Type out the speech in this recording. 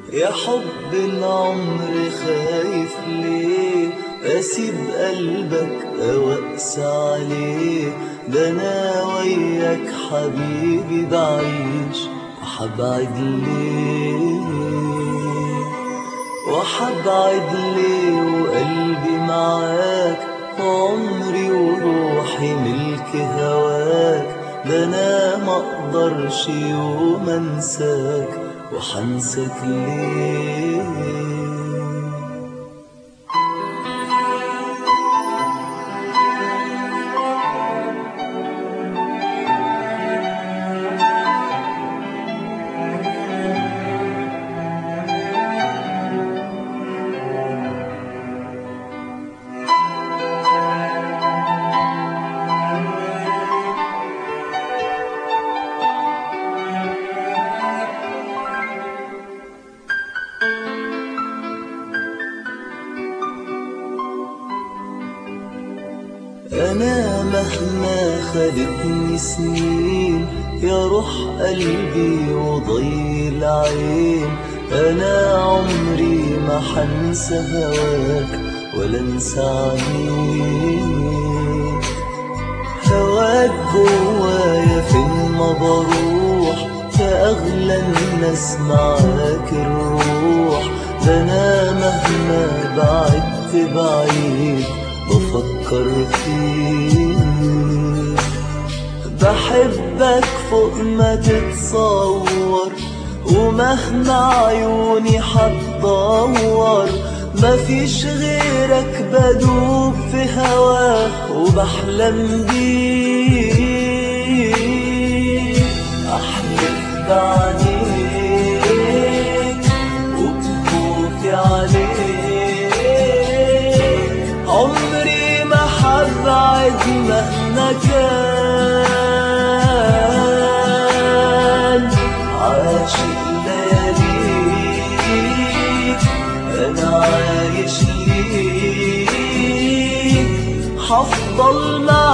يا حب العمر خايف ليه اسيب قلبك او اقسى عليه ده انا وياك حبيبي بعيش وحبعد ليه وحبعد ليه وقلبي معاك وعمري وروحي ملك هواك ده انا مقدرش يوم انساك وحنسك ليه أنا مهما خدتني سنين يا روح قلبي وضي العين أنا عمري ما حنسى هواك ولا انسى عينيك هواك جوايا فين ما بروح فأغلى الناس معاك الروح ده أنا مهما بعدت بعيد بفكر فيك بحبك فوق ما تتصور ومهما عيوني حتدور مفيش غيرك بدوب في هواك وبحلم بيك احلف بعينيك وبخوفي عليك عمري ما حبعد مهما كان عاشق لياليك انا عايش ليك حفضل معاك